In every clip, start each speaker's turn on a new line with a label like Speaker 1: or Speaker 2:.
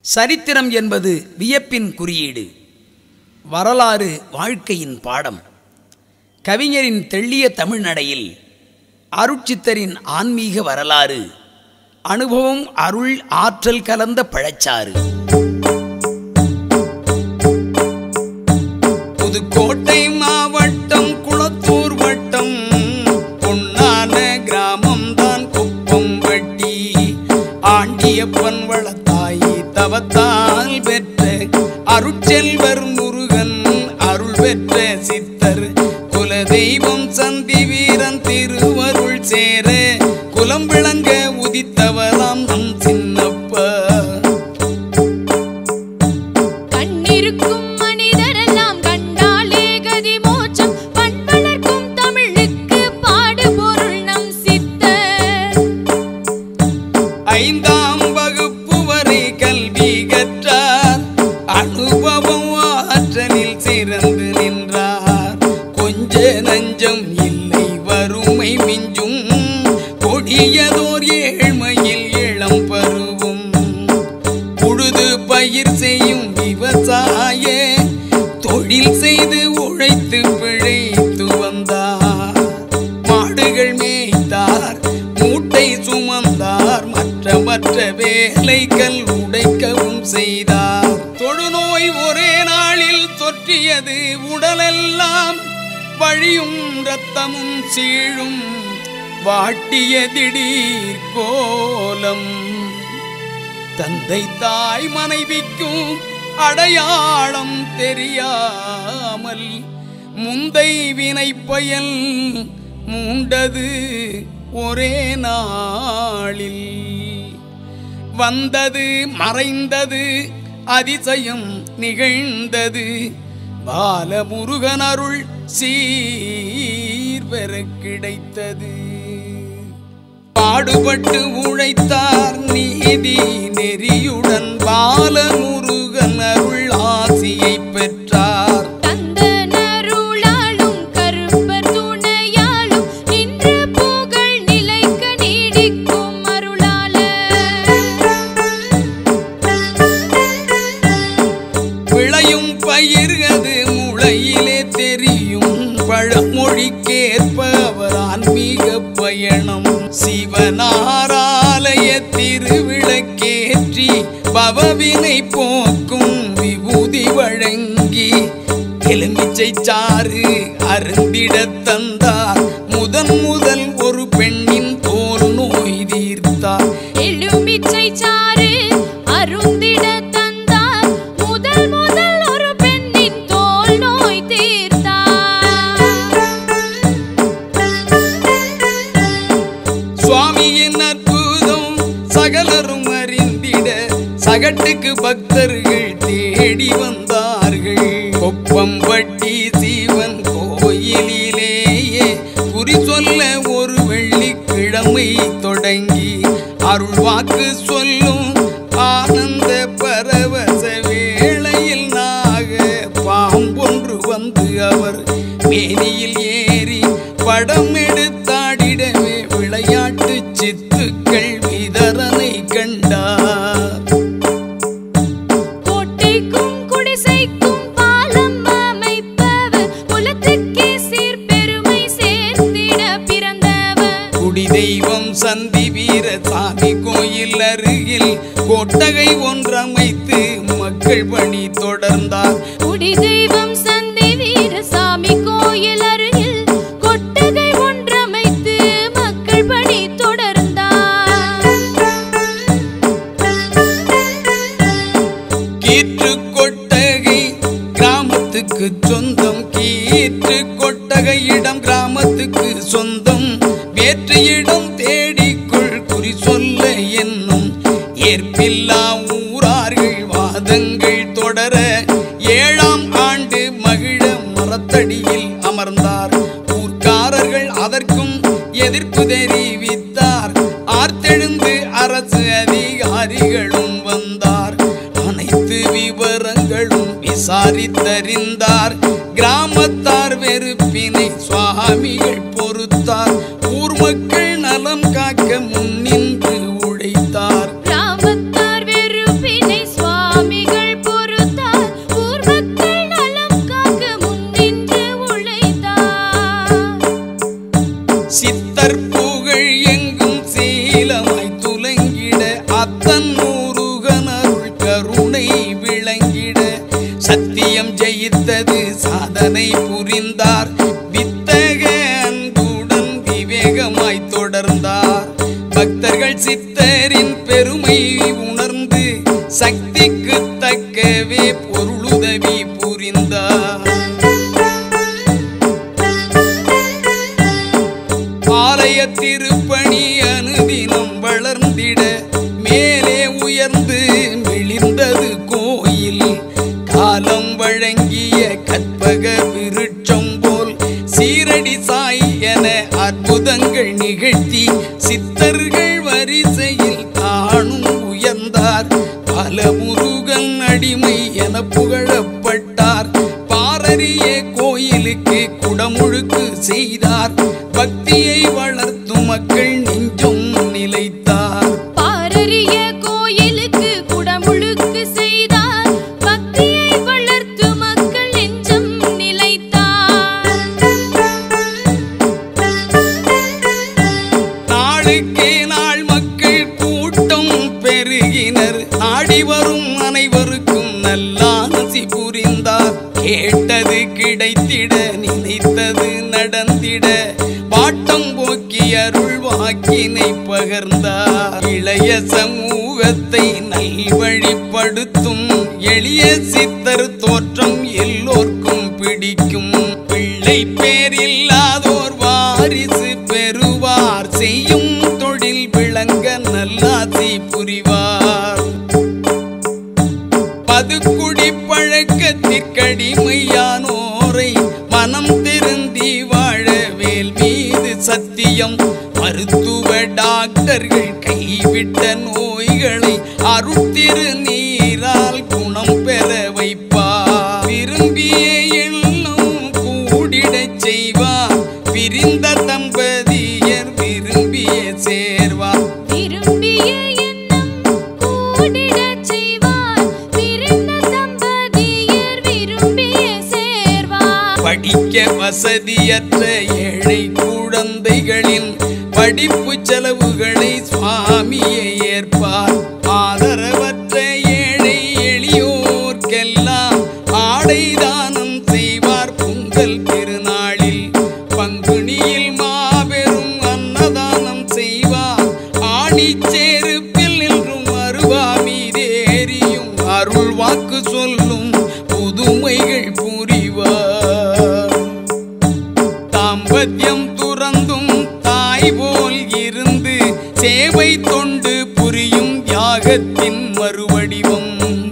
Speaker 1: சரித்திரம் என்பது வியப்பின் குறியீடு வரலாறு வாழ்க்கையின் பாடம் கவிஞரின் தெள்ளிய தமிழ்நடையில் அருட்சித்தரின் ஆன்மீக வரலாறு அனுபவம் அருள் ஆற்றல் கலந்த பழச்சாறு புதுக்கோட்டை மாவட்டம் குளத்தூர் வட்டம் பொன்னான கிராமம் தான் குப்பம் வட்டி ஆண்டியப்பன் வளத்தாயி தவத்தால் பெற்ற அருட்செல்வர் முருகன் அருள் பெற்ற சித்தர் குலதெய்வம் சந்தி வீரன் திருவருள் சேர குலம் விளங்க உதித்தவராம் நம் சின்னப்பா
Speaker 2: கண்ணிருக்கும் மனிதரெல்லாம் கண்டாலே கதி மோட்சம் பண் வளர்க்கும் தமிழுக்கு பாடுபொருள் நம் சித்தர்
Speaker 1: ஐந்தாம் வகுப்பு வரை கல்வி கற்றார் அனுபவம் ஆற்றலில் சிறந்து நின்றார் கொஞ்ச நஞ்சம் இல்லை வறுமை மிஞ்சும் கொடியதோர் ஏழ்மையில் இளம் பருவம் உழுது பயிர் செய்யும் விவசாய தொழில் செய்து உழைத்து பிழைத்து வந்தார் மாடுகள் மேய்த்தார் மூட்டை சுமந்தார் மற்ற மற்ற வேலைகள் உடைக்கவும் செய்தார் தொழுநோய் ஒரே நாளில் தொற்றியது உடலெல்லாம் வழியும் இரத்தமும் சீழும் வாட்டிய திடீர் கோலம் தந்தை தாய் மனைவிக்கும் அடையாளம் தெரியாமல் முந்தை வினை பயல் மூண்டது ஒரே நாளில் வந்தது மறைந்தது அதிசயம் நிகழ்ந்தது பாலமுருகன் அருள் சீர்வர கிடைத்தது பாடுபட்டு உழைத்தார் நீதி நெறியுடன் பாலமுருகன் அருள் ஆசியை பெற்றார்
Speaker 2: தந்த நருளாலும் கருப்பர் துணையாலும் நின்ற புகழ் நிலைக்க நீடிக்கும் அருளால
Speaker 1: விளையும் பயிர் அது முளையிலே தெரியும் பழமொழிக்கேற்ப அவர் ஆன்மீக பயணம் சிவனாராலய திருவிளக்கேற்றி பவவினை போக்கும் விபூதி வழங்கி எலுமிச்சை சாறு அருந்திடத் தந்தார் முதன் முதல் ஒரு பெண்ணின் தோல் நோய் தீர்த்தார்
Speaker 2: எலுமிச்சை சாறு அருந்திட தந்தார் முதல் முதல் ஒரு பெண்ணின் தோல் நோய் தீர்த்தார்
Speaker 1: சுவாமியின் அற்புதம் சகலரும் அறிந்திட சகட்டுக்கு பக்தர்கள் தேடி வந்தார்கள் கொப்பம் வட்டி சீவன் கோயிலிலேயே குறி சொல்ல ஒரு வெள்ளிக்கிழமை தொடங்கி அருள் வாக்கு சொல்லும் ஆனந்த பரவச வேளையில் நாக பாம்பொன்று வந்து அவர் மேனியில் ஏறி படம் எடுத்தாடிடவே விளையாட்டு சித்துக்கள் விதரனை கண்டார்
Speaker 2: கோட்டைக்கும் குடிசைக்கும் பாலம் அமைப்பவர் குலத்துக்கே சீர்பெருமை சேர்த்திட பிறந்தவர்
Speaker 1: குடி தெய்வம் சந்தி வீர சாமி கோயில் அருகில் கொட்டகை ஒன்றமைத்து மக்கள் பணி தொடர்ந்தார்
Speaker 2: குடி தெய்வம் சந்தி வீரசாமி கோயில் அருகில் கொட்டகை ஒன்றமைத்து மக்கள் பணி தொடர்ந்தார்
Speaker 1: கீற்று கொட்டகை கிராமத்துக்கு சொந்தம் கீற்று கொட்டகை இடம் கிராமத்துக்கு சொந்தம் வேற்று இடம் தேடிக்குள் குறி சொல்ல என்னும் ஏற்பில்லா ஊரார்கள் வாதங்கள் தொடர ஏழாம் ஆண்டு மகிழ மரத்தடியில் அமர்ந்தார் ஊர்க்காரர்கள் அதற்கும் எதிர்ப்பு தெரிவித்தார் ஆர்த்தெழுந்து அரசு அதிகாரிகளும் வந்தார் அனைத்து விவரங்களும் விசாரித்தறிந்தார் கிராமத்தார் வெறுப்பினை சுவாமிகள் பொறுத்தார் ஊர் மக்கள் நலம் காக்க முன்னின்று உழைத்தார்
Speaker 2: கிராமத்தார் வெறுப்பினை சுவா
Speaker 1: ஜெயித்தது சாதனை புரிந்தார் வித்தக அன்புடன் விவேகமாய் தொடர்ந்தார் பக்தர்கள் சித்தரின் பெருமை உணர்ந்து சக்திக்கு தக்கவே பொருளுதவி புரிந்தார் ஆலய திருப்பணி அனுதினம் வளர்ந்திட மேலே உயர்ந்து மிளிர்ந்தது கோயில் காலம் வழங்கிய கற்பக விருட்சம் போல் சீரடி சாய் என அற்புதங்கள் நிகழ்த்தி சித்தர்கள் வரிசையில் தானும் உயர்ந்தார் பல முருகன் அடிமை என புகழப்பட்டார் பாரறிய கோயிலுக்கு குடமுழுக்கு செய்தார் பக்தியை வளர்த்தும் மக்கள் நெஞ்சும் நிலைத்தார்
Speaker 2: பாரறிய கோயிலுக்கு குடமுழுக்கு செய்தார் பக்தியை வளர்த்து மக்கள் நெஞ்சம் நிலைத்தார்
Speaker 1: நாளுக்கே நாள் மக்கள் கூட்டம் பெருகினர் நாடி வரும் அனைவருக்கும் நல்லாசி புரிந்தார் கேட்டது கிடைத்திட நினைத்தது நடந்திட பாட்டம் போக்கி அருள் வாக்கினை பகர்ந்தார் இளைய சமூகத்தை நல்வழிப்படுத்தும் எளிய சித்தர் தோற்றம் எல்லோர்க்கும் பிடிக்கும் பிள்ளை பேரில்லாதோர் வாரிசு பெறுவார் செய்யும் தொழில் விளங்க நல்லாசி புரிவார் பதுக்குடி பழக்கத்திற்கடிமையானோரை மனம் திருந்தி வாழ வேல் மீது சத்தியம் மருத்துவ டாக்டர்கள் கைவிட்ட நோய்களை அருட்திரு நீரால் குணம் பெற வைப்பார் விரும்பிய எண்ணம் கூடிடச் செய்வார் விரிந்த தம்பதியர் விரும்பிய சேர்வார்
Speaker 2: விரும்பிய எண்ணம் கூடிடச் செய்வார் பிறந்த தம்பதியர் விரும்பிய சேர்வார்
Speaker 1: படிக்க வசதியற்ற ஏழை குழந்தைகளின் படிப்பு செலவுகளை சுவாமியை ஏற்பார் ஆதரவற்ற ஏழை எளியோர்க்கெல்லாம் ஆடை தானம் செய்வார் பொங்கல் திருநாளில் பங்குனியில் மாபெரும் அன்னதானம் செய்வார் ஆணிச்சேருப்பில் நின்றும் அருவாமீதேறியும் அருள் வாக்கு சொல்லும் புதுமைகள் புரிவார் தாம்பத்தியம் துறந்தும் தாய் போல் இருந்து சேவை தொண்டு புரியும் யாகத்தின் மறுவடிவம்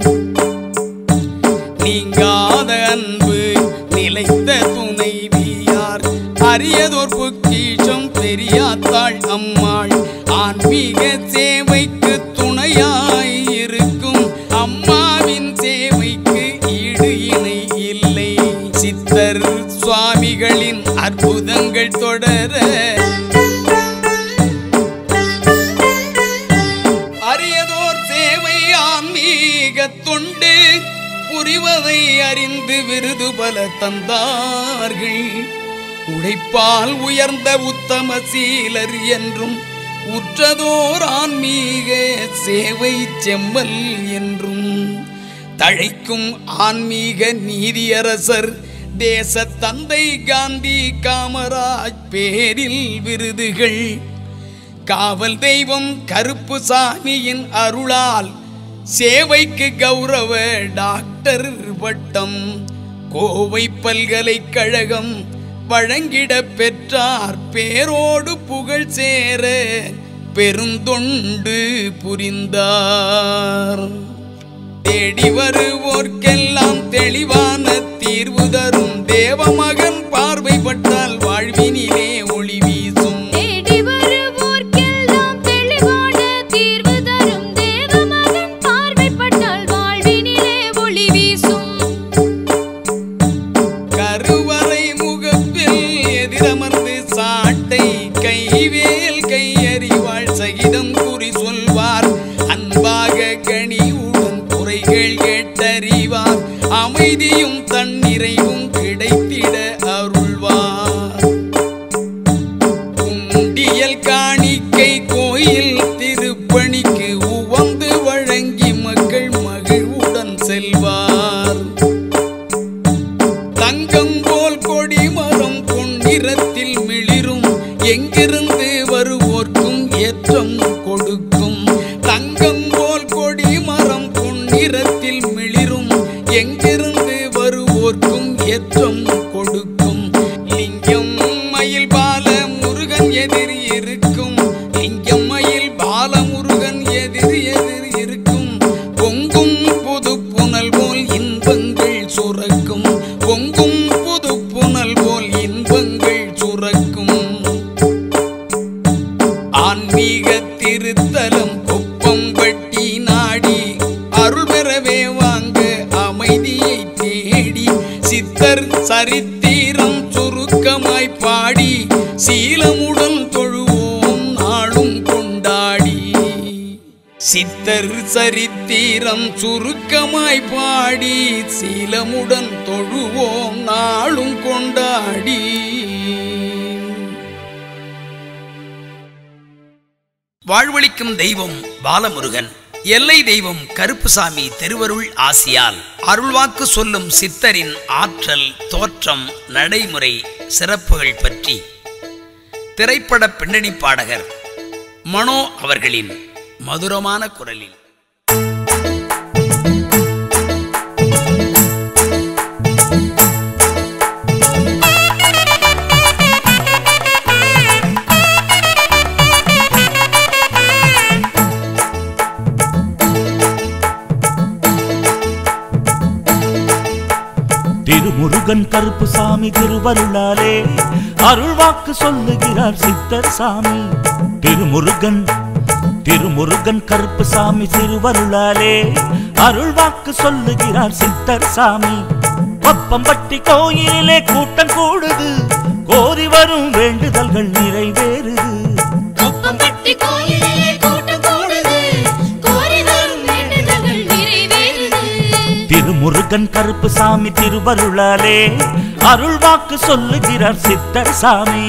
Speaker 1: நீங்காத அன்பு நிலைத்த துணைவியார் அரியதோர் பொக்கிஷம் பெரியாத்தாள் அம்மாள் ஆன்மீக சேவைக்கு துணையாய் இருக்கும் அம்மாவின் சேவைக்கு ஈடு இணை இல்லை சித்தர் சுவாமிகளின் அற்புதங்கள் தொடர அரியதோர் சேவை ஆன்மீக தொண்டு புரிவதை அறிந்து விருது பல தந்தார்கள் உழைப்பால் உயர்ந்த உத்தம சீலர் என்றும் உற்றதோர் ஆன்மீக சேவை செம்மல் என்றும் தழைக்கும் ஆன்மீக நீதியரசர் தேச தந்தை காந்தி காமராஜ் பேரில் விருதுகள் காவல் தெய்வம் கருப்பு சாமியின் அருளால் சேவைக்கு கௌரவ டாக்டர் வட்டம் கோவை பல்கலைக்கழகம் வழங்கிட பெற்றார் பேரோடு புகழ் சேர பெருந்தொண்டு புரிந்தார் தேடி வருவோர்க்கெல்லாம் தெளிவான தீர்வு தரும் தேவமகன் பார்வைப்பட்டால் வாழ்வினிலே ஒளி வீசும்
Speaker 2: தேடி வருவோர்க்கெல்லாம் தெளிவான தீர்வு தரும் தேவமகன் பார்வைப்பட்டால் வாழ்வினிலே ஒளி வீசும்
Speaker 1: கருவறை முகப்பில் எதிரமர்ந்து சாட்டை கைவேல் கையறிவாள் சகிதம் குறி சொல்வார் அன்பாக கனிவுடன் குறைகள் கேட்டறிவார் அமைதியும் தன்னிறைவும் கிடைத்திட அருள்வார் உண்டியல் காணிக்கை கோயில் திருப்பணிக்கு உவந்து வழங்கி மக்கள் மகிழ்வுடன் செல்வார் புது புனல் போல் இன்பங்கள் சுரக்கும் பொங்கும் புது புனல் போல் இன்பங்கள் சுரக்கும் ஆன்மீக திருத்தலம் குப்பம் பட்டி நாடி அருள் பெறவே வாங்க அமைதியை தேடி சித்தர் சரித்திரம் சுருக்கமாய் பாடி சீலமுடன் தொழுவோம் நாளும் கொண்டாடி சித்தர் சரித்திரம் சுருக்கமாய் பாடி சீலமுடன் தொழுவோம் நாளும் கொண்டாடி
Speaker 3: வாழ்வளிக்கும் தெய்வம் பாலமுருகன் எல்லை தெய்வம் கருப்புசாமி திருவருள் ஆசியால் அருள்வாக்கு சொல்லும் சித்தரின் ஆற்றல் தோற்றம் நடைமுறை சிறப்புகள் பற்றி திரைப்பட பின்னணி பாடகர் மனோ அவர்களின் மதுரமான குரலில்
Speaker 4: திருமுருகன் கருப்பு சாமி திருவருளாலே அருள்வாக்கு சொல்லுகிறார் சித்தர் சாமி திருமுருகன் திருமுருகன் கருப்பு சாமி திருவருளாலே அருள்வாக்கு சொல்லுகிறார் சித்தர் சாமி பப்பம்பட்டி கோயிலிலே கூட்டம் கூடுது கோரி வரும் வேண்டுதல்கள் நிறைவேறுது
Speaker 2: கொப்பம்பட்டி கோயிலிலே கூட்டம் கூடுது கோரி வரும் வேண்டுதல்கள் நிறைவேறுது
Speaker 4: திருமுருகன் கருப்பு சாமி திருவருளாலே அருள்வாக்கு சொல்லுகிறார் சித்தர் சாமி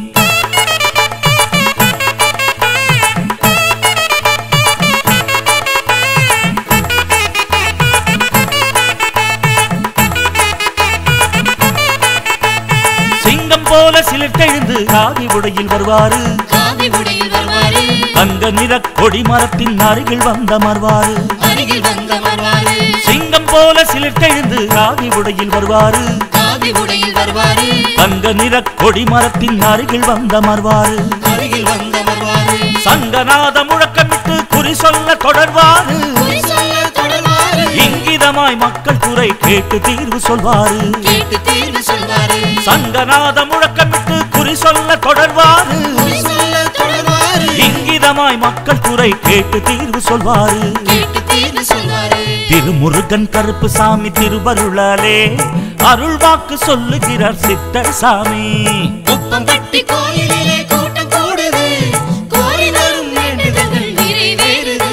Speaker 4: சிங்கம் போல சிலிர்த்தெழுந்து காவி உடையில் வருவாரு
Speaker 2: காவி உடையில் வருவாரு
Speaker 4: தங்க நிற கொடி மரத்தின் அருகில் வந்தமர்வாரு
Speaker 2: அருகில் வந்த வருவாரு
Speaker 4: சிங்கம் போல சிலிர்த்தெழுந்து காவி உடையில் வருவாரு
Speaker 2: காவி உடையில் வருவாரு
Speaker 4: தங்க நிற கொடி மரத்தின் அருகில் வந்தமர்வாரு
Speaker 2: அருகில் வந்த வருவாரு
Speaker 4: சங்கநாத முழக்கமிட்டு குறி சொல்ல தொடர்வாரு
Speaker 2: குறி சொல்ல தொடர்வாரு
Speaker 4: இங்கிதமாய் மக்கள் குறை கேட்டு தீர்வு சொல்வாரு
Speaker 2: கேட்டு தீர்வு சொல்வாரு
Speaker 4: சங்கநாத முழக்கமிட்டு குறி சொல்ல தொடர்வாரு
Speaker 2: குறி சொல்ல தொடர்வாரு
Speaker 4: இங்கிதமாய் மக்கள் குறை கேட்டு தீர்வு சொல்வாரு
Speaker 2: கேட்டு தீர்வு சொல்வாரு
Speaker 4: திருமுருகன் கருப்பு சாமி திருவருளாலே அருள்வாக்கு சொல்லுகிறார் சித்தர் சாமி
Speaker 2: கொப்பம்பட்டி கோயிலிலே கூட்டம் கூடுது கோரி வரும் வேண்டுதல்கள் நிறைவேறுது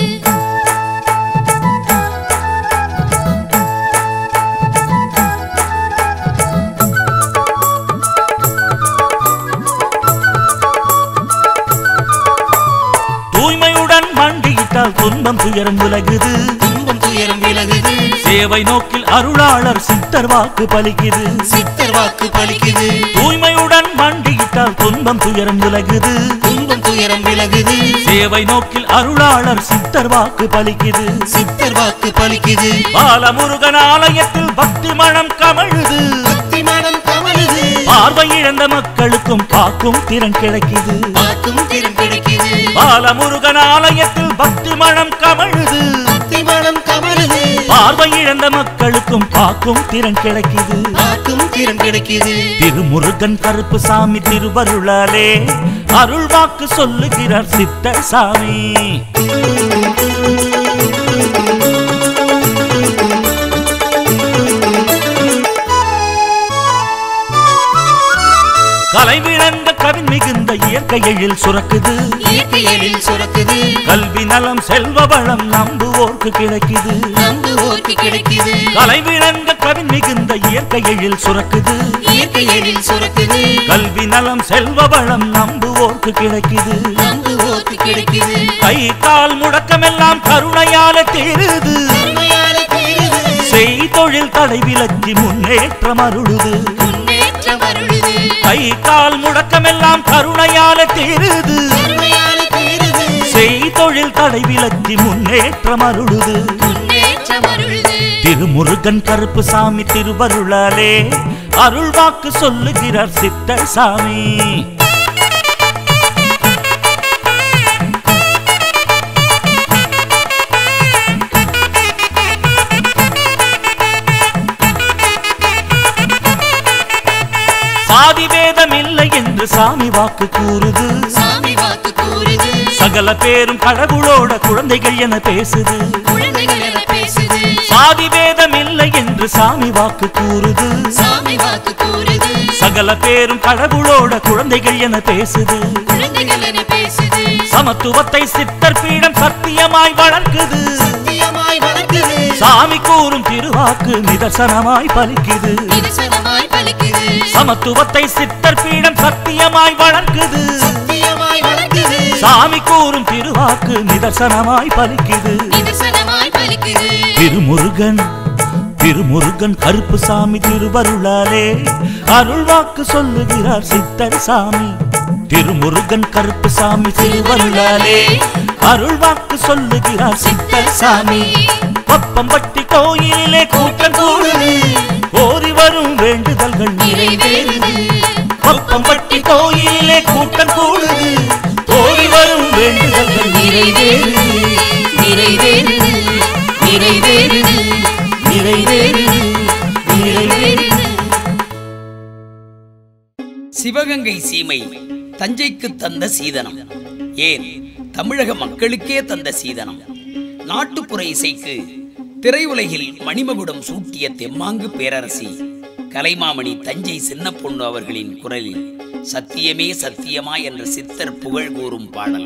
Speaker 4: தூய்மையுடன் மண்டியிட்டால் துன்பம் துயரம் விலகுது
Speaker 2: துன்பம் துயரம் விலகுது
Speaker 4: சேவை நோக்கில் அருளாளர் சித்தர் வாக்கு பலிக்குது
Speaker 2: சித்தர் வாக்கு பலிக்குது
Speaker 4: தூய்மையுடன் மண்டியிட்டால் துன்பம் துயரம் விலகுது
Speaker 2: துன்பம் துயரம் விலகுது
Speaker 4: சேவை நோக்கில் அருளாளர் சித்தர் வாக்கு பலிக்குது
Speaker 2: சித்தர் வாக்கு பலிக்குது
Speaker 4: பாலமுருகன் ஆலயத்தில் பக்தி மனம் கமழுது
Speaker 2: பக்தி மனம் கமழுது
Speaker 4: பார்வை இழந்த மக்களுக்கும் காக்கும் திறன் கிடைக்குது
Speaker 2: பார்க்கும் திறம் கிடைக்குது
Speaker 4: பாலமுருகன் ஆலயத்தில் பக்தி மனம் கமழுது
Speaker 2: பக்தி மனம் கமழுது
Speaker 4: பார்வை இழந்த மக்களுக்கும் காக்கும் திறன் கிடைக்குது
Speaker 2: பார்க்கும் திறம் கிடைக்குது
Speaker 4: திருமுருகன் கருப்பு சாமி திருவருளாலே அருள்வாக்கு சொல்லுகிறார் சித்தர் சாமி கலைவிழந்த கவின் மிகுந்த இயற்கை எழில் சுரக்குது
Speaker 2: இயற்கை எழில் சுரக்குது
Speaker 4: கல்வி நலம் செல்வ வளம் நம்புவோர்க்கு கிடைக்குது
Speaker 2: நம்புவோர்க்கு கிடைக்குது
Speaker 4: கலைவிழந்த கவின் மிகுந்த இயற்கை எழில் சுரக்குது
Speaker 2: இயற்கை எழில் சுரக்குது
Speaker 4: கல்வி நலம் செல்வ வளம் நம்புவோர்க்கு கிடைக்குது
Speaker 2: நம்புவோர்க்கு கிடைக்குது
Speaker 4: கை கால் முடக்கமெல்லாம் கருணையால தீருது
Speaker 2: கருணையால தீருது
Speaker 4: செய் தொழில் தடை விலக்கி முன்னேற்றம் அருளுது
Speaker 2: முன்னேற்றம் அருளுது
Speaker 4: கை கால் முடக்கமெல்லாம் கருணையால தீருது
Speaker 2: கருணையால தீருது
Speaker 4: செய் தொழில் தடை விலக்கி முன்னேற்றம் அருளுது
Speaker 2: முன்னேற்றம் அருளுது
Speaker 4: திருமுருகன் கருப்பு சாமி திருவருளாலே அருள்வாக்கு சொல்லுகிறார் சித்தர் சாமி சாதி வேதம் இல்லை என்று சாமி வாக்கு கூறுது
Speaker 2: சாமி வாக்கு கூறுது
Speaker 4: சகல பேரும் கடவுளோட குழந்தைகள் என பேசுது
Speaker 2: குழந்தைகள் என பேசுது
Speaker 4: சாதி வேதம் இல்லை என்று சாமி வாக்கு கூறுது
Speaker 2: சாமி வாக்கு கூறுது
Speaker 4: சகல பேரும் கடவுளோட குழந்தைகள் என பேசுது
Speaker 2: குழந்தைகள் என பேசுது
Speaker 4: சமத்துவத்தை சித்தர் பீடம் சத்தியமாய் வளர்க்குது
Speaker 2: சத்தியமாய் வளர்க்குது
Speaker 4: சாமி கூறும் திருவாக்கு நிதர்சனமாய் பலிக்குது
Speaker 2: நிதர்சனமாய் பலிக்குது
Speaker 4: சமத்துவத்தை சித்தர் பீடம் சத்தியமாய் வளர்க்குது
Speaker 2: சத்தியமாய் வளர்க்குது
Speaker 4: சாமி கூறும் திருவாக்கு நிதர்சனமாய் பலிக்குது
Speaker 2: நிதர்சனமாய் பலிக்குது
Speaker 4: திருமுருகன் திருமுருகன் கருப்பு சாமி திருவருளாலே அருள் வாக்கு சொல்லுகிறார் சித்தர் சாமி திருமுருகன் கருப்பு சாமி திருவருளாலே அருள் வாக்கு சொல்லுகிறார் சித்தர் சாமி பப்பம்பட்டி கோயிலிலே கூட்டம் கூடுது ஓடி வரும் வேண்டுதல்கள் நிறைவேறுது பப்பம்பட்டி கோயிலிலே கூட்டம் கூடுது ஓடி வரும் வேண்டுதல்கள் நிறைவேறுது
Speaker 2: நிறைவேறுது நிறைவேறுது
Speaker 4: நிறைவேறுது நிறைவேறுது
Speaker 3: சிவகங்கை சீமை தஞ்சைக்கு தந்த சீதனம் ஏன் தமிழக மக்களுக்கே தந்த சீதனம் நாட்டுப்புற இசைக்கு திரையுலகில் மணிமகுடம் சூட்டிய தெம்மாங்கு பேரரசி கலைமாமணி தஞ்சை சின்ன பொண்ணு அவர்களின் குரலில் சத்தியமே சத்தியமா என்ற சித்தர் புகழ் கூறும் பாடல்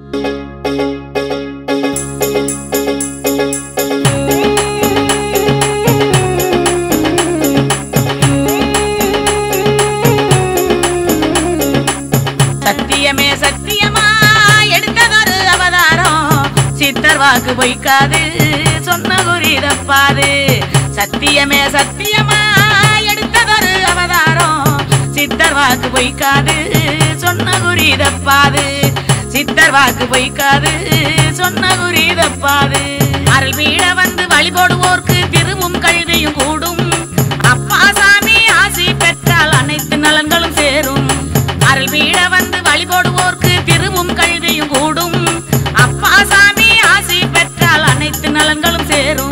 Speaker 5: சத்தியமே சத்தியமா எடுத்ததொரு அவதாரம் சித்தர் வாக்கு பொய்க்காது சொன்ன குறி தப்பாது சத்தியமே சத்தியமா எடுத்ததொரு அவதாரம் சித்தர் வாக்கு பொய்க்காது சொன்ன குறி தப்பாது சித்தர் வாக்கு பொய்க்காது சொன்ன குறி தப்பாது அருள் வீட வந்து வழிபடுவோர்க்கு திருவும் கல்வியும் கூடும் அப்பா சாமி ஆசி பெற்றால் அனைத்து நலன்களும் சேரும் அருள் வீட வந்து வழிபடுவோர்க்கு திருவும் கல்வியும் கூடும் அப்பா சாமி ஆசி பெற்றால் அனைத்து நலன்களும் சேரும்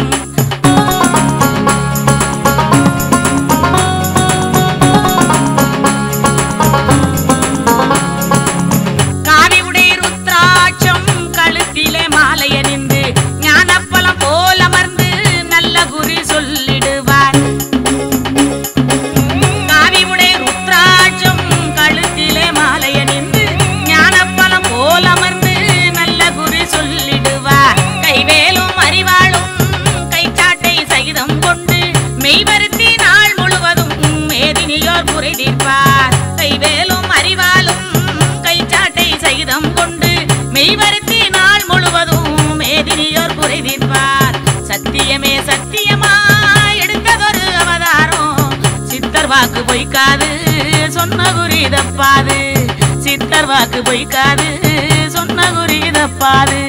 Speaker 5: காவி உடை ருத்ராட்சம் கழுத்திலே மாலை அணிந்து ஞானப்பழம் போல் அமர்ந்து நல்ல குறி சொல்லிடுவார் காவி உடை ருத்ராட்சம் கழுத்திலே மாலை அணிந்து ஞானப்பழம் போல் அமர்ந்து நல்ல குறி சொல்லிடுவார் கைவேலும் அறிவாளும் கைச்சாட்டை சகிதம் கொண்டு மெய்வருத்தி நாள் முழுவதும் மேதினியோர் குறை தீர்ப்பார் கைவேலும் அறிவாலும் கைச்சாட்டை சகிதம் கொண்டு மெய்வருத்தி நாள் முழுவதும் மேதினியோர் குறை தீர்ப்பார் சத்தியமே சத்தியமா எடுத்ததொரு அவதாரம் சித்தர் வாக்கு பொய்க்காது சொன்ன குறி தப்பாது சித்தர் வாக்கு பொய்க்காது சொன்ன குறி தப்பாது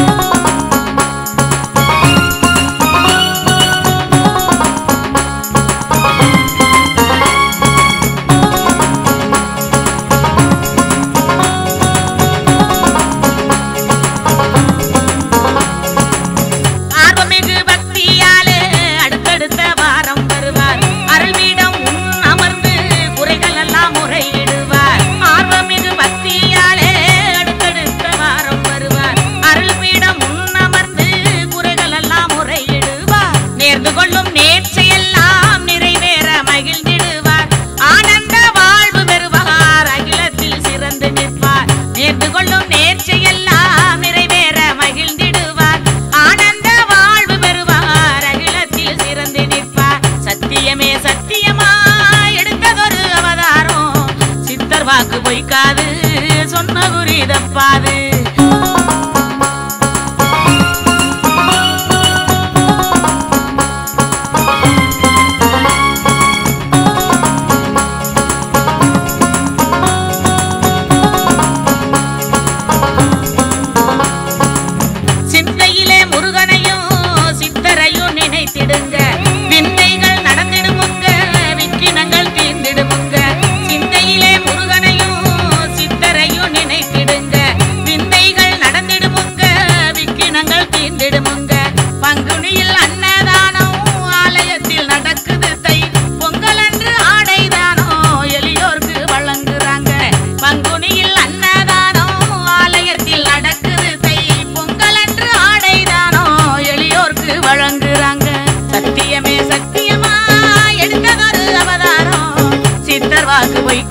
Speaker 5: ஆர்வமிகு பக்தியாலே அடுத்தடுத்த வாரம் வருவார் அருள்வீடம் உன் அமர்ந்து குறைகள் எல்லாம் முறையிடுவார் ஆர்வமிகு பக்தியாலே அடுத்தடுத்த வாரம் வருவார் அருள்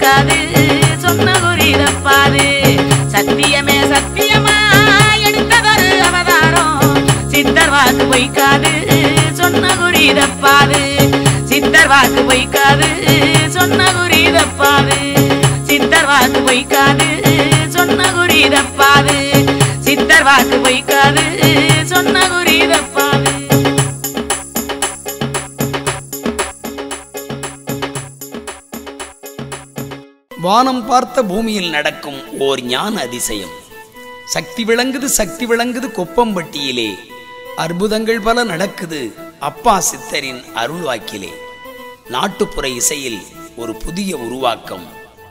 Speaker 5: பொய்க்காது சொன்ன குறி தப்பாது சத்தியமே சத்தியமா எடுத்ததொரு அவதாரம் சித்தர் வாக்கு பொய்க்காது சொன்ன குறி தப்பாது சித்தர் வாக்கு பொய்க்காது சொன்ன குறி தப்பாது சித்தர் வாக்கு பொய்க்காது சொன்ன குறி தப்பாது சித்தர் வாக்கு பொய்க்காது சொன்ன குறி தப்பாது
Speaker 3: வானம் பார்த்த பூமியில் நடக்கும் ஓர் ஞான அதிசயம் சக்தி விளங்குது சக்தி விளங்குது கொப்பம்பட்டியிலே அற்புதங்கள் பல நடக்குது அப்பா சித்தரின் அருள் வாக்கிலே நாட்டுப்புற இசையில் ஒரு புதிய உருவாக்கம்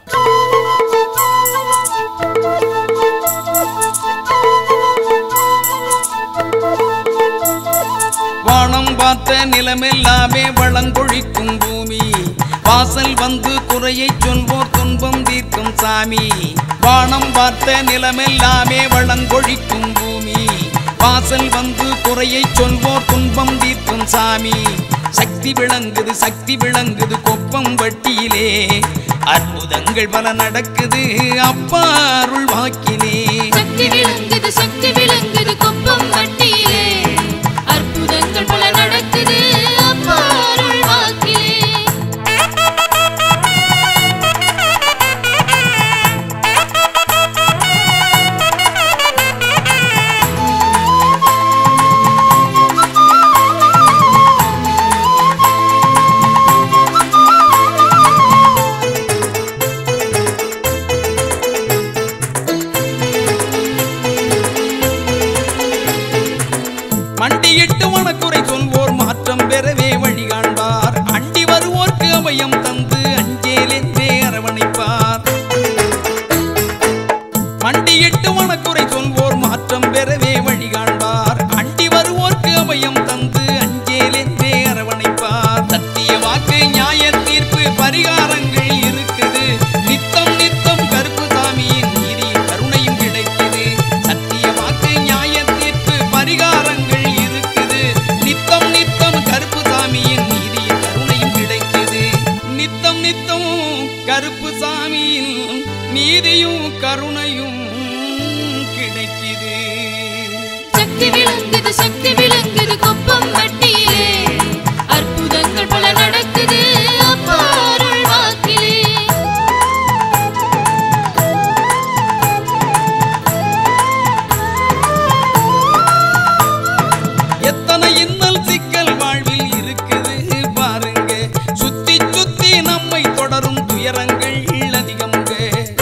Speaker 3: வானம் பார்த்த நிலமெல்லாமே வளங்கொழிக்கும் பூமி வாசல் வந்து குறையை சொல்வோர் துன்பம் தீர்க்கும் சாமி வானம் பார்த்த நிலமெல்லாமே வளங்கொழிக்கும் பூமி வாசல் வந்து குறையை சொல்வோர் துன்பம் தீர்க்கும் சாமி சக்தி விளங்குது சக்தி விளங்குது கொப்பம் வட்டியிலே அற்புதங்கள் பல நடக்குது அப்பா அருள் வாக்கிலே
Speaker 2: சக்தி விளங்குது சக்தி விளங்குது கொப்பம் வட்டியிலே அற்புதங்கள் பல நடக்குது அப்பா அருள் வாக்கிலே
Speaker 3: மண்டியிட்டு வனக்குறை சொல்வோர் மாற்றம் பெறவே வழி காண்பார் அண்டி வருவோர்க்கு அபயம் தந்து அஞ்சேலென்றே அரவணைப்பார் மண்டியிட்டு வனக்குறை சொல்வோர் மாற்றம் பெறவே வழி காண்பார் அண்டி வருவோர்க்கு அபயம் தந்து அஞ்சேலென்றே அரவணைப்பார் சத்திய வாக்கு நியாய தீர்ப்பு பரிகாரங்கள் இருக்குது நித்தம் நித்தம் கருப்பு சாமியின் நீதியும் கருணையும் கிடைக்குது சத்திய வாக்கு நியாய தீர்ப்பு பரிகாரங்கள் இருக்குது நித்தம் நித்தம் கருப்பு சாமியின் நீதியும் கருணையும் கிடைக்குது நித்தம் நித்தம் கருப்பு சாமியின் நீதியும் கருணையும் கிடைக்குது
Speaker 2: சக்தி விளங்குது சக்தி விளங்குது கொப்பம் வட்டியிலே அற்புதங்கள் பல நடக்குது அப்பா அருள் வாக்கிலே
Speaker 3: எத்தனை இன்னல் சிக்கல் வாழ்வில் இருக்குது பாருங்க சுத்தி சுத்தி நம்மை தொடரும் துயரங்கள் அதிகம்ங்க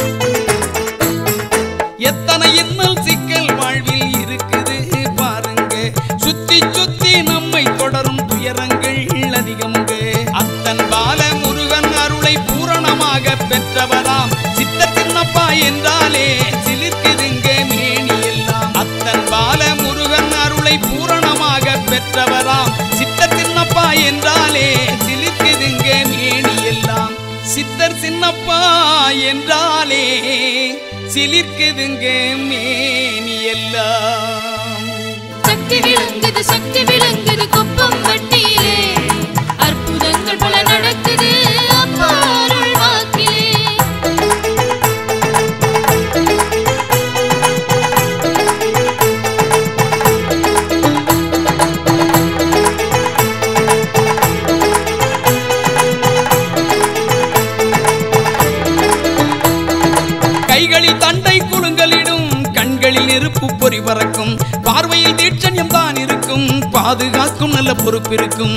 Speaker 3: எத்தனை இன்னல் சிக்கல் வாழ்வில் இருக்குது பாருங்க சுத்தி சுத்தி நம்மை தொடரும் துயரங்கள் அதிகம்ங்க அத்தன் பால முருகன் அருளை பூரணமாக பெற்றவராம் சித்த சின்னப்பா என்றாலே சிலிர்க்குதுங்க மேனி எல்லாம் அத்தன் பால முருகன் அருளை பூரணமாக பெற்றவராம் சித்தர் சின்னப்பா என்றாலே சிலிர்க்குதுங்க மேனி எல்லாம் சித்தர் சின்னப்பா என்றாலே சிலிர்க்குதுங்க மேனி எல்லாம்
Speaker 2: சக்தி விளங்குது சக்தி விளங்குது கொப்பம் வட்டியிலே அற்புதங்கள் பல நடக்குது அப்பா அருள் வாக்கிலே
Speaker 3: கைகளில் தண்டை குலுங்கலிடும் கண்களில் நெருப்பு பொறி பறக்கும் பார்வையில் தீட்சண்யம் தான் இருக்கும் பாதுகாக்கும் நல்ல பொறுப்பிருக்கும்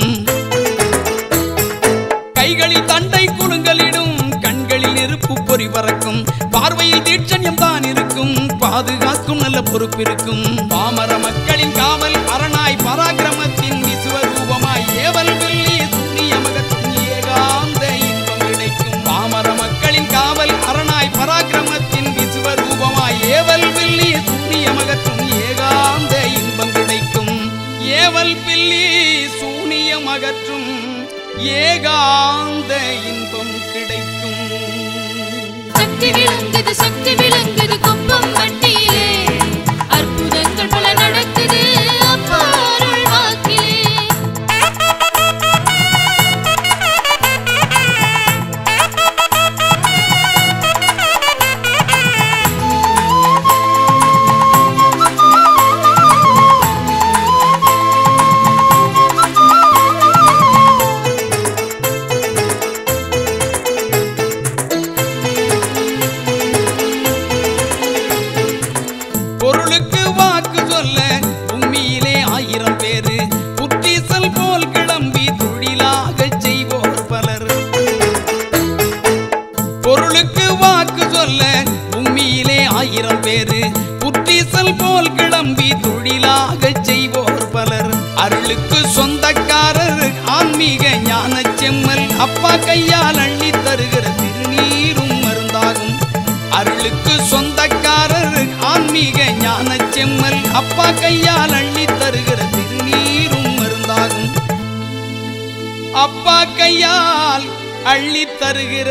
Speaker 3: கைகளில் தண்டை குலுங்கலிடும் கண்களில் நெருப்பு பொறி பறக்கும் பார்வையில் தீட்சண்யம் தான் இருக்கும் பாதுகாக்கும் நல்ல பொறுப்பிருக்கும் பாமர மக்களின் காவல் அரணாய் பராக்கிரமத்தின் விசுவரூபமாய் ஏவல் வெள்ளி சூரிய மகத்தின் ஏகாந்த இன்பம் கிடைக்கும் பாமர மக்களின் காவல் அரணாய் பராக்கிரமத்தின் விசுவரூபமாய் ஏவல் வெள்ளி சூரிய மகற்றும் ஏகாந்த இன்பம் கிடைக்கும் ஏவல் பில்லி சூனியம் அகற்றும் ஏகாந்த இன்பம் கிடைக்கும்
Speaker 2: சக்தி விளங்குது சக்தி விளங்குது கொப்பம் வட்டியிலே அற்புதங்கள் பல நடக்குது அப்பா அருள் வாக்கிலே
Speaker 1: அப்பா கையால் அள்ளி தருகிற திருநீரும் மருந்தாகும் அருளுக்கு சொந்தக்காரர் ஆன்மீக ஞான செம்மல் அப்பா கையால் அள்ளி தருகிற திருநீரும் மருந்தாகும் அப்பா கையால் அள்ளி தருகிற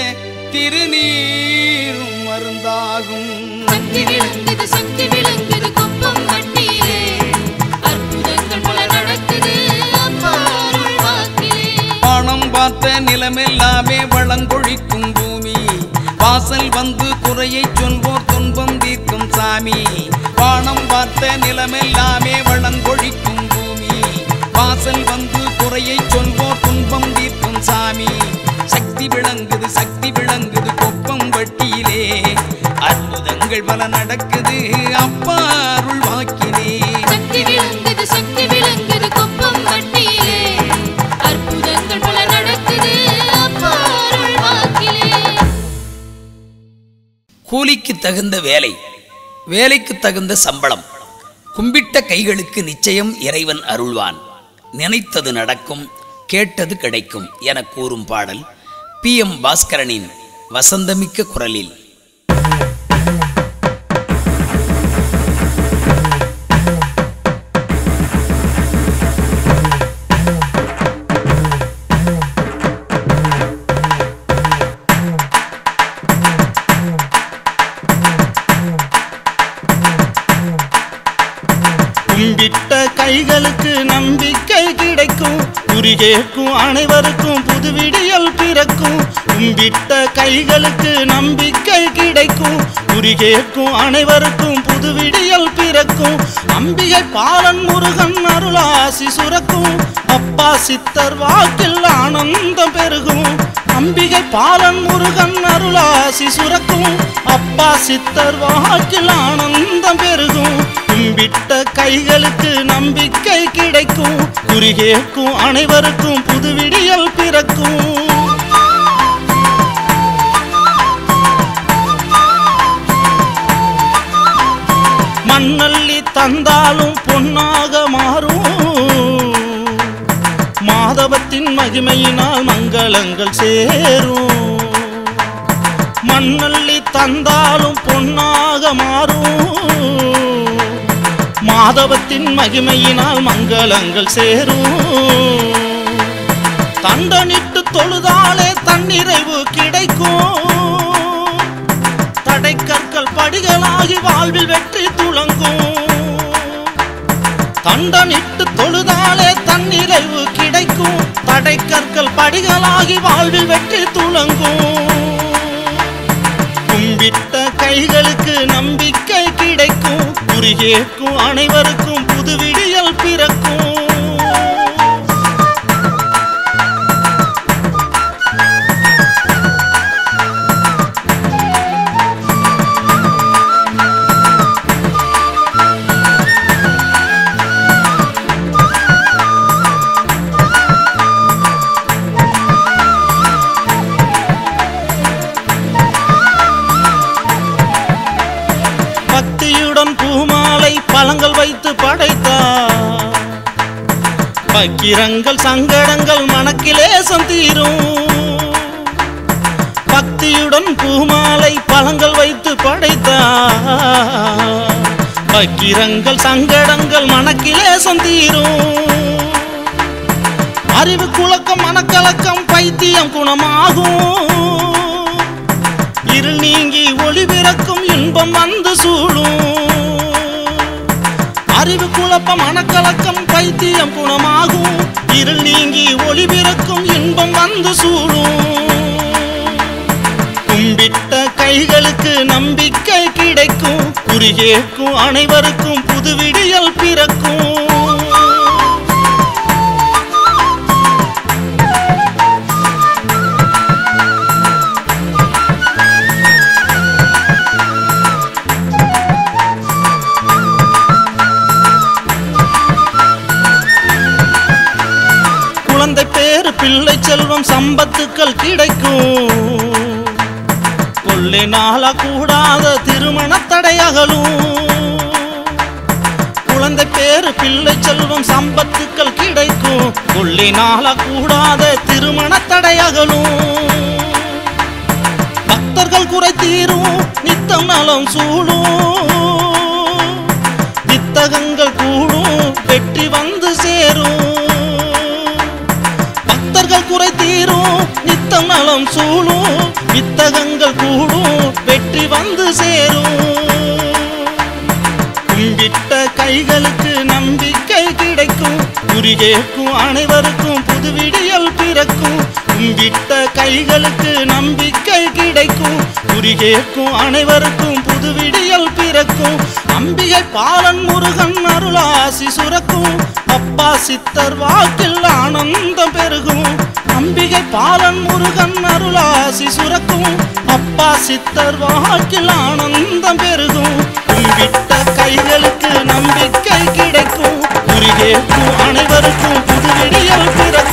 Speaker 1: திருநீரும் மருந்தாகும்
Speaker 2: சக்தி விளங்குது சக்தி விளங்குது குப்பம் வட்டியிலே அற்புதங்கள் பல நடக்குது அப்பா அருள் வாக்கிலே
Speaker 1: வானம் பார்த்த நிலமெல்லாமே வளங்கொழிக்கும் பூமி வாசல் வந்து குறையை சொல்வோர் துன்பம் தீர்க்கும் சாமி வானம் பார்த்த நிலமெல்லாமே வளங்கொழிக்கும் பூமி வாசல் வந்து குறையை சொல்வோர் துன்பம் தீர்க்கும் சாமி சக்தி விளங்குது சக்தி விளங்குது கொப்பம் வட்டியிலே அற்புதங்கள் பல நடக்குது அப்பா அருள் வாக்கிலே
Speaker 2: சக்தி விளங்குது சக்தி விளங்குது குப்பம் வட்டியிலே அற்புதங்கள் பல நடக்குது அப்பா அருள் வாக்கிலே
Speaker 3: கூலிக்கு தகுந்த வேலை வேலைக்கு தகுந்த சம்பளம் கும்பிட்ட கைகளுக்கு நிச்சயம் இறைவன் அருள்வான் நினைத்தது நடக்கும் கேட்டது கிடைக்கும் என கூறும் பாடல் பி எம் பாஸ்கரனின் வசந்தமிக்க குரலில்
Speaker 6: கும்பிட்ட கைகளுக்கு நம்பிக்கை கிடைக்கும் குறி கேட்கும் அனைவருக்கும் புது விடியல் பிறக்கும் கும்பிட்ட கைகளுக்கு நம்பிக்கை கிடைக்கும் குறி கேட்கும் அனைவருக்கும் புது விடியல் பிறக்கும் அம்பிகை பாலன் முருகன் அருளாசி சுரக்கும் அப்பா சித்தர் வாக்கில் ஆனந்தம் பெருகும் அம்பிகை பாலன் முருகன் அருளாசி சுரக்கும் அப்பா சித்தர் வாக்கில் ஆனந்தம் பெருகும் கும்பிட்ட கைகளுக்கு நம்பிக்கை கிடைக்கும் குறி கேட்கும் அனைவருக்கும் புது விடியல் பிறக்கும் மண்ணள்ளி தந்தாலும் பொன்னாக மாறும் மாதவத்தின் மகிமையினால் மங்களங்கள் சேரும் மண்ணள்ளி தந்தாலும் பொன்னாக மாறும் மாதவத்தின் மகிமையினால் மங்களங்கள் சேரும் தண்டனிட்டு தொழுதாலே தன்னிறைவு கிடைக்கும் தடைக்கற்கள் படிகளாகி வாழ்வில் வெற்றி துளங்கும் தண்டனிட்டு தொழுதாலே தன்னிறைவு கிடைக்கும் தடைக்கற்கள் படிகளாகி வாழ்வில் வெற்றி துளங்கும் கும்பிட்ட கைகளுக்கு நம்பிக்கை கிடைக்கும் குறி கேட்கும் அனைவருக்கும் புது விடியல் பிறக்கும் பக்தியுடன் பூமாலை பழங்கள் வைத்து படைத்தார் பக்கிரங்கள் சங்கடங்கள் மனக்கிலேசம் தீரும் பக்தியுடன் பூமாலை பழங்கள் வைத்து படைத்தார் பக்கிரங்கள் சங்கடங்கள் மனக்கிலேசம் தீரும் அறிவு குழக்கம் மனக்கலக்கம் பைத்தியம் குணமாகும் இருள் நீங்கி ஒளி பிறக்கும் இன்பம் வந்து சூழும் அறிவு குழப்பம் மனக்கலக்கம் பைத்தியம் குணமாகும் இருள் நீங்கி ஒளி பிறக்கும் இன்பம் வந்து சூழும் கும்பிட்ட கைகளுக்கு நம்பிக்கை கிடைக்கும் குறி கேட்கும் அனைவருக்கும் புது விடியல் பிறக்கும் குழந்தை பேரு பிள்ளை செல்வம் சம்பத்துக்கள் கிடைக்கும் கொள்ளை நாளா கூடாத திருமண தடையகலும் குழந்தை பேரு பேரு பிள்ளை செல்வம் சம்பத்துக்கள் கிடைக்கும் கொள்ளினால கூடாத திருமண தடையகலும் பக்தர்கள் குறை தீரும் நித்தம் நலம் சூடும் வித்தகங்கள் கூடும் வெற்றி வந்து சேரும் பக்தர்கள் குறை தீரும் நித்தம் நலம் சூழும் வித்தகங்கள் கூடும் வெற்றி வந்து சேரும் கும்பிட்ட கைகளுக்கு நம்பிக்கை கிடைக்கும் குறிகேக்கும் அனைவருக்கும் புது விடியல் பிறக்கும் கும்பிட்ட கைகளுக்கு நம்பிக்கை கிடைக்கும் குறிகேக்கும் அனைவருக்கும் புது விடியல் பிறக்கும் அம்பிகை பாலன் முருகன் அருளாசி சுரக்கும் அப்பா சித்தர் வாக்கில் ஆனந்தம் பெருகும் அம்பிகை பாலன் முருகன் அருளாசி சுரக்கும் அப்பா சித்தர் வாக்கில் ஆனந்தம் பெருகும் கும்பிட்ட கைகளுக்கு நம்பிக்கை கிடைக்கும் குறிகேக்கும் அனைவருக்கும் புது விடியல் பிறக்கும்